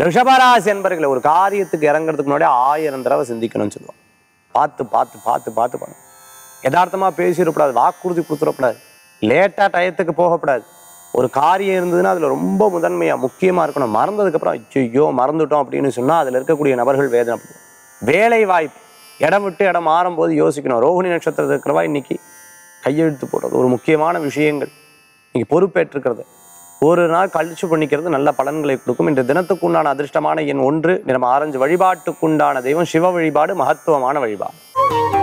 ரிஷபராசி என்பர்களை ஒரு காரியத்துக்கு இறங்குறதுக்கு முன்னாடி ஆயிரம் தடவை சிந்திக்கணும்னு சொல்லுவாங்க பார்த்து பார்த்து பார்த்து பார்த்து பண்ணணும் யதார்த்தமாக பேசிடக்கூடாது வாக்குறுதி கொடுத்துடக்கூடாது லேட்டாக டயத்துக்கு போகக்கூடாது ஒரு காரியம் இருந்ததுன்னா அதில் ரொம்ப முதன்மையாக முக்கியமாக இருக்கணும் மறந்ததுக்கப்புறம் ஐயோ மறந்துட்டோம் அப்படின்னு சொன்னால் அதில் இருக்கக்கூடிய நபர்கள் வேதனைப்படுவோம் வேலை வாய்ப்பு இடம் விட்டு இடம் மாறும்போது யோசிக்கணும் ரோகிணி நட்சத்திரத்தில் இருக்கிறவா இன்னைக்கு கையெழுத்து போடுறது ஒரு முக்கியமான விஷயங்கள் இன்னைக்கு பொறுப்பேற்றுக்கிறது ஒரு நாள் கழிச்சு பண்ணிக்கிறது நல்ல பலன்களை கொடுக்கும் இன்று தினத்துக்கு உண்டான அதிர்ஷ்டமான எண் ஒன்று நிறம் ஆரஞ்சு வழிபாட்டுக்குண்டான தெய்வம் சிவ வழிபாடு மகத்துவமான வழிபாடு